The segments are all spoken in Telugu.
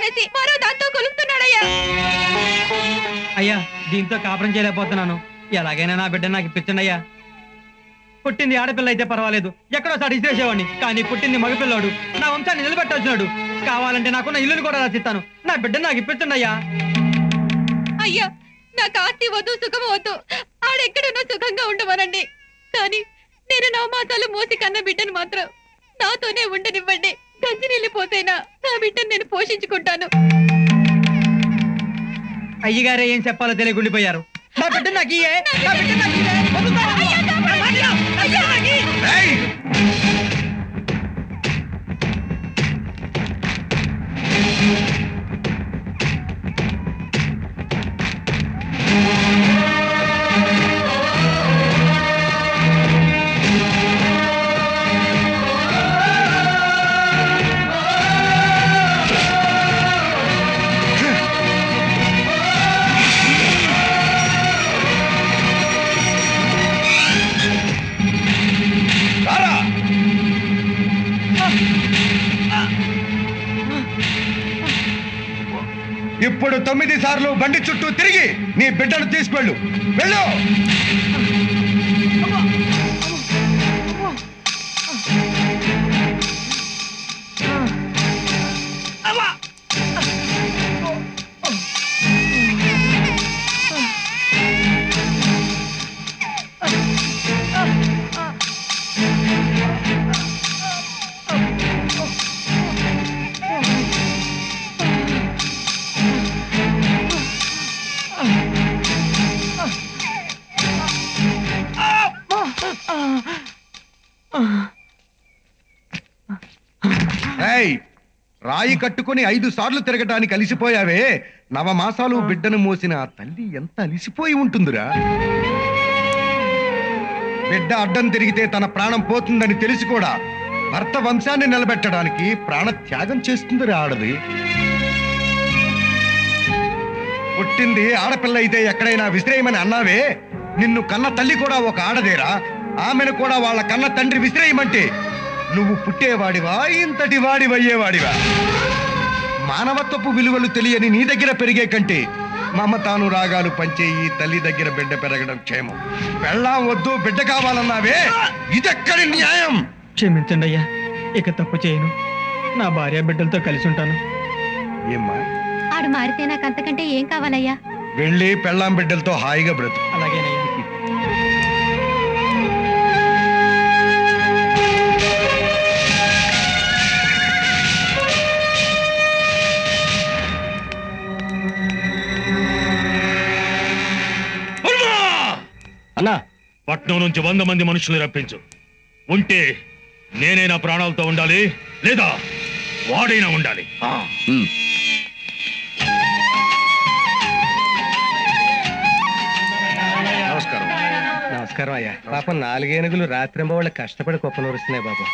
పారేసి మరో దాంతో కొలుపుతున్నాడయ్యా అయ్యా దీంతో కాపురం చేయలేకపోతున్నాను ఎలాగైనా నా బిడ్డ నాకు ఇప్పించండి అయ్యా పుట్టింది ఆడపిల్ల అయితే పర్వాలేదు ఎక్కడో సాటి ఇసిరేసేవాడిని కానీ పుట్టింది మగపిల్లాడు నా వంశాన్ని నిలబెట్టాల్సినాడు కావాలంటే నాకున్న ఇల్లుని కూడా రాసిస్తాను నా బిడ్డ నాకు ఇప్పించండి అయ్యా అయ్యా నాకు ఆస్తి వద్దు సుఖం వద్దు ఆడెక్కడున్నా సుఖంగా ఉండమనండి కానీ నేను నవమాసాలు మోసి కన్న బిడ్డను మాత్రం నాతోనే ఉండనివ్వండి గంజినీళ్ళు పోతేనా నా బిడ్డను నేను పోషించుకుంటాను అయ్యగారే ఏం చెప్పాలో తెలియకుండిపోయారు నా బిడ్డ నాకు ఇయ్యే, నా బిడ్డ నాకు ఇయ్యే. ఏయ్! రారా! ఇప్పుడు తొమ్మిది సార్లు బండి చుట్టూ తిరిగి నీ బిడ్డను తీసుకెళ్ళు వెళ్ళు ఏయ్! రాయి కట్టుకుని ఐదు సార్లు తిరగటానికి అలిసిపోయావే నవమాసాలు బిడ్డను మోసిన ఆ తల్లి ఎంత అలిసిపోయి ఉంటుందిరా బిడ్డ అడ్డం తిరిగితే తన ప్రాణం పోతుందని తెలిసి కూడా భర్త వంశాన్ని నిలబెట్టడానికి ప్రాణ త్యాగం చేస్తుందిరా ఆడది పుట్టింది ఆడపిల్ల అయితే ఎక్కడైనా విసిరేయమని అన్నావే నిన్ను కన్న తల్లి కూడా ఒక ఆడదేరా ఆమెను కూడా వాళ్ళ కన్న తండ్రి విసిరేయమంటే నువ్వు పుట్టేవాడివా ఇంతటి వాడివయ్యేవాడివా మానవత్వపు విలువలు తెలియని నీ దగ్గర పెరిగే కంటే మమతాను రాగాలు పంచే ఈ తల్లి దగ్గర బిడ్డ పెరగడం క్షేమం పెళ్ళాం వద్దు బిడ్డ కావాలన్నావే ఇదెక్కడి న్యాయం క్షమించండి అయ్యా ఇక తప్పు చేయను నా భార్య బిడ్డలతో కలిసి ఉంటాను ఏమ్మా ఆడు మారితే నాకు అంతకంటే ఏం కావాలయ్యా వెళ్ళి పెళ్ళాం బిడ్డలతో హాయిగా బ్రతు అలాగేనయ్యా అన్నా పట్నం నుంచి వంద మంది మనుషుల్ని రప్పించు ఉంటే నేనైనా ప్రాణాలతో ఉండాలి లేదా వాడైనా ఉండాలి ఆ. నమస్కారం నమస్కారం అయ్యా పాపం నాలుగేనుగులు రాత్రింబవళ్ళు కష్టపడి కుప్పనూరుస్తున్నాయి బాబు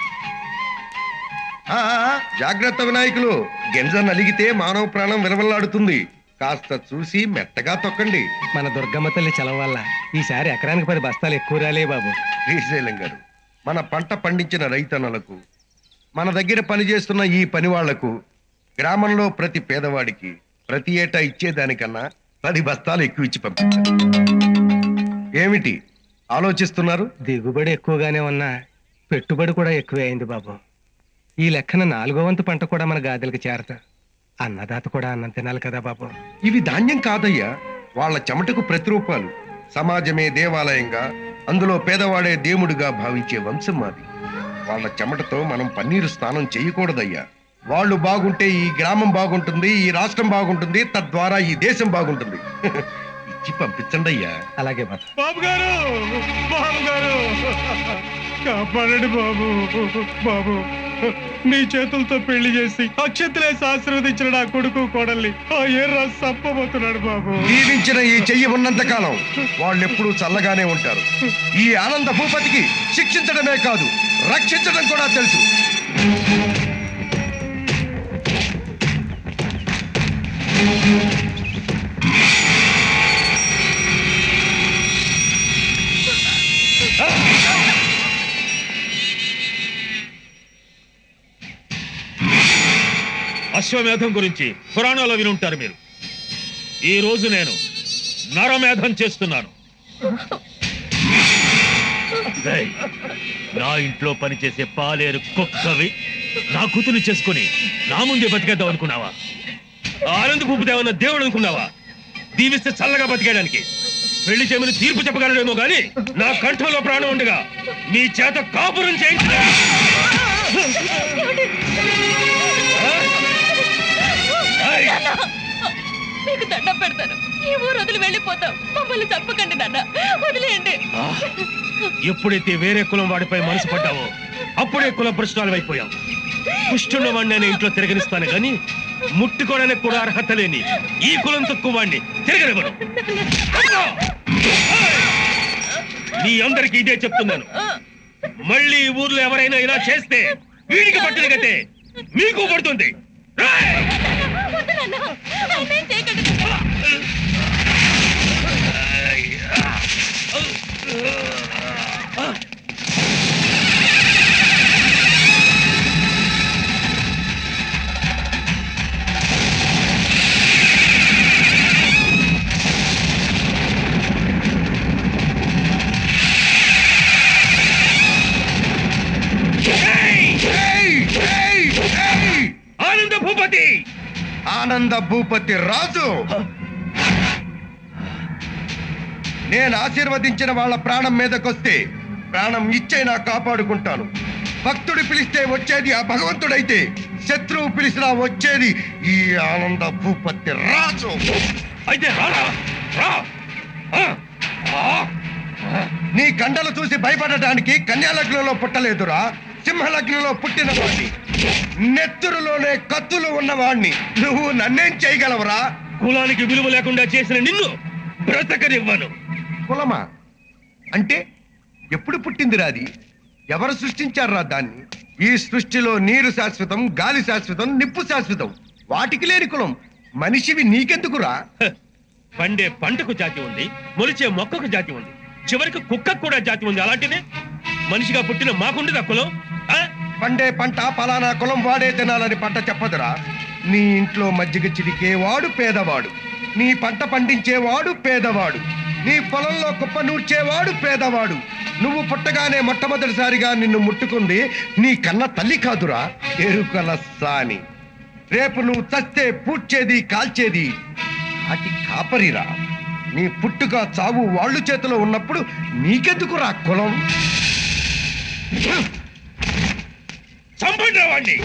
ఆ, ఆ, జాగ్రత్త వినాయకులు గింజ నలిగితే మానవ ప్రాణం విలవల్లాడుతుంది కాస్త చూసి మెత్తగా తొక్కండి మన దుర్గమ్మ తల్లి చలం వల్ల ఈసారి ఎకరానికి పది బస్తాలు ఎక్కువ రాలే బాబు శ్రీశైలం గారు మన పంట పండించిన రైతన్నలకు మన దగ్గర పనిచేస్తున్న ఈ పని వాళ్లకు గ్రామంలో ప్రతి పేదవాడికి ప్రతి ఏటా ఇచ్చేదానికన్నా పది బస్తాలు ఎక్కువ ఇచ్చి పంపించండి ఏమిటి ఆలోచిస్తున్నారు దిగుబడి ఎక్కువగానే ఉన్నా పెట్టుబడి కూడా ఎక్కువే అయింది బాబు ఈ లెక్కన నాలుగో వంతు పంట కూడా మన గాదెలకు చేరదు అన్నదాత కూడా అన్నం తినాలి కదా బాబు ఇవి ధాన్యం కాదయ్యా వాళ్ళ చెమటకు ప్రతిరూపాలు సమాజమే దేవాలయంగా అందులో పేదవాడే దేవుడిగా భావించే వంశం మాది వాళ్ళ చెమటతో మనం పన్నీరు స్నానం చేయకూడదయ్యా వాళ్ళు బాగుంటే ఈ గ్రామం బాగుంటుంది ఈ రాష్ట్రం బాగుంటుంది తద్వారా ఈ దేశం బాగుంటుంది ఇచ్చి పంపించండి అయ్యా అలాగే బాబు బాబు గారు బాబు గారు కాపాడండి బాబు బాబు మీ చేతులతో పెళ్లి చేసి అక్షంతలేసి ఆశీర్వదించిన నా కొడుకు కోడల్ని ఆ ఎర్ర సంపబోతున్నాడు బాబు జీవించిన ఈ చెయ్యి ఉన్నంత కాలం వాళ్ళు ఎప్పుడూ చల్లగానే ఉంటారు ఈ ఆనంద భూపతికి శిక్షించడమే కాదు రక్షించడం కూడా తెలుసు అశ్వమేధం గురించి పురాణాల్లో వినుంటారు మీరు ఈ రోజు నేను నరమేధం చేస్తున్నాను రేయ్, నా ఇంట్లో పనిచేసే పాలేరు కుక్కవి నా కూతురు చేసుకుని నా ముందే బతికేద్దాం అనుకున్నావా ఆనంద భూపుదేవన్న దేవుడు అనుకున్నావా దీవిస్తే చల్లగా బతికేయడానికి పెళ్లి చేయమని తీర్పు చెప్పగలడేమో గాని నా కంఠంలో ప్రాణం ఉండగా మీ చేత కాపురం చేయించ మీకు దండం పెడతాను ఈ ఊరు వదిలి వెళ్ళిపోతాం మమ్మల్ని చంపకండి నాన్న వదిలేయండి ఎప్పుడైతే వేరే కులం వాడిపై మనసు పడ్డావో అప్పుడే కుల ప్రశ్నలు అయిపోయాం పుష్టున్న వాడిని నేను ఇంట్లో తిరగనిస్తాను గాని ముట్టుకోవడానికి కూడా అర్హత లేని ఈ కులం తక్కువ వాడిని తిరగనివ్వను మీ అందరికీ ఇదే చెప్తున్నాను మళ్ళీ ఈ ఊర్లో ఎవరైనా ఇలా చేస్తే వీడికి పట్టిన గతే మీకు పడుతుంది రేయ్! వద్దు నాన్న ఆయన్నేం చేయకండి ఏయ్! ఏయ్! ఏయ్! ఆనంద భూపతి ఆనంద భూపతి రాజు నేను ఆశీర్వదించిన వాళ్ళ ప్రాణం మీదకొస్తే ప్రాణం ఇచ్చైనా కాపాడుకుంటాను భక్తుడు పిలిస్తే వచ్చేది ఆ భగవంతుడైతే శత్రువు పిలిచినా వచ్చేది ఈ ఆనంద భూపతి రాజు అయితే రారా రా ఆ! ఆ! నీ కండలు చూసి భయపడటానికి కన్యాలగ్నంలో పుట్టలేదురా సింహలగ్నంలో పుట్టిన వాడిని నెత్తురులోనే కత్తులు ఉన్నవాణ్ణి నువ్వు నన్నేం చేయగలవురా కులానికి విలువ లేకుండా చేసిన నిన్ను బ్రతకనివ్వను కులమా అంటే ఎప్పుడు పుట్టిందిరా అది ఎవరు సృష్టించారా దాన్ని ఈ సృష్టిలో నీరు శాశ్వతం గాలి శాశ్వతం నిప్పు శాశ్వతం వాటికి లేని కులం మనిషివి నీకెందుకురా హ! పండే పంటకు జాతి ఉంది మొలిచే మొక్కకు జాతి ఉంది చివరికి కుక్కకు కూడా జాతి ఉంది అలాంటిది మనిషిగా పుట్టిన మాకుండదా కులం ఆ? పండే పంట పలానా కులం వాడే తినాలని పంట చెప్పదురా నీ ఇంట్లో మజ్జిగ చిరికేవాడు పేదవాడు నీ పంట పండించేవాడు పేదవాడు నీ పొలంలో కుప్ప నూర్చేవాడు పేదవాడు నువ్వు పుట్టగానే మొట్టమొదటిసారిగా నిన్ను ముట్టుకుంది నీ కన్న తల్లి కాదురా ఎరుకల సాని రేపు నువ్వు చస్తే పూడ్చేది కాల్చేది అటి కాపరిరా నీ పుట్టుక చావు వాళ్ళు చేతిలో ఉన్నప్పుడు నీకెందుకురా కులం చంపండి రా వాణ్ణి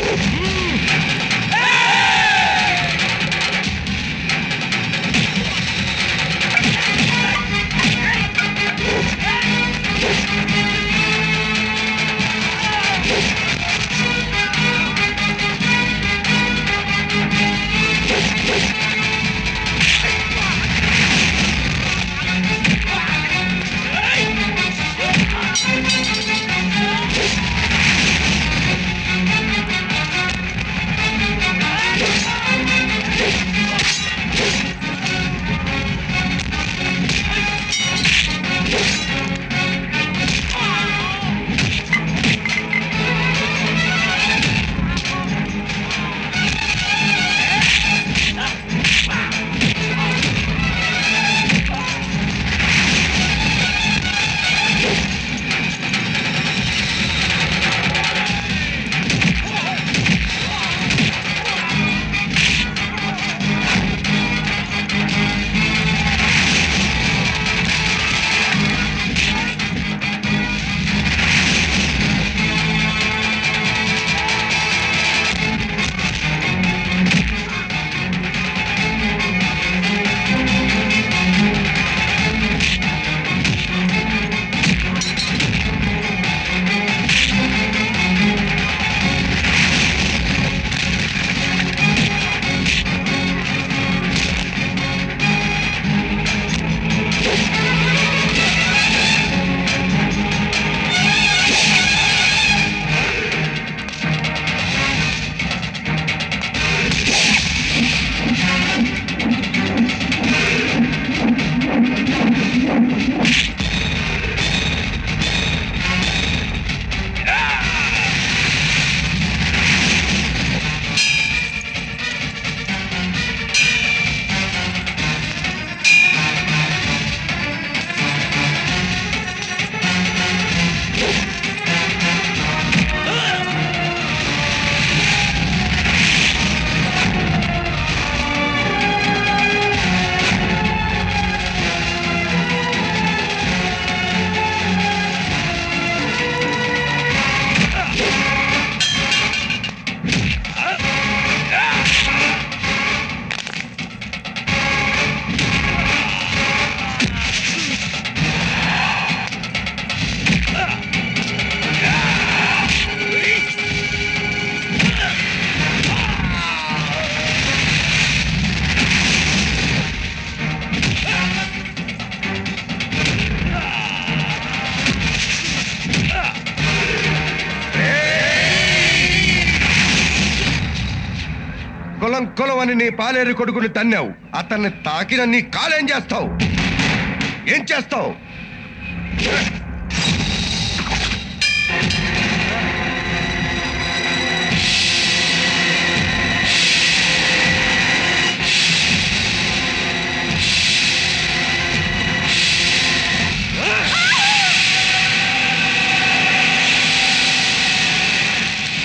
కులం కులం అని నీ పాలేరు కొడుకుని తన్నావు అతన్ని తాకిన నీ కాలేం చేస్తావు ఏం చేస్తావు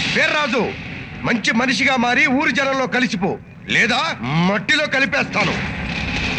వీర్రాజు మంచి మనిషిగా మారి ఊరి జనంలో కలిసిపో లేదా మట్టిలో కలిపేస్తాను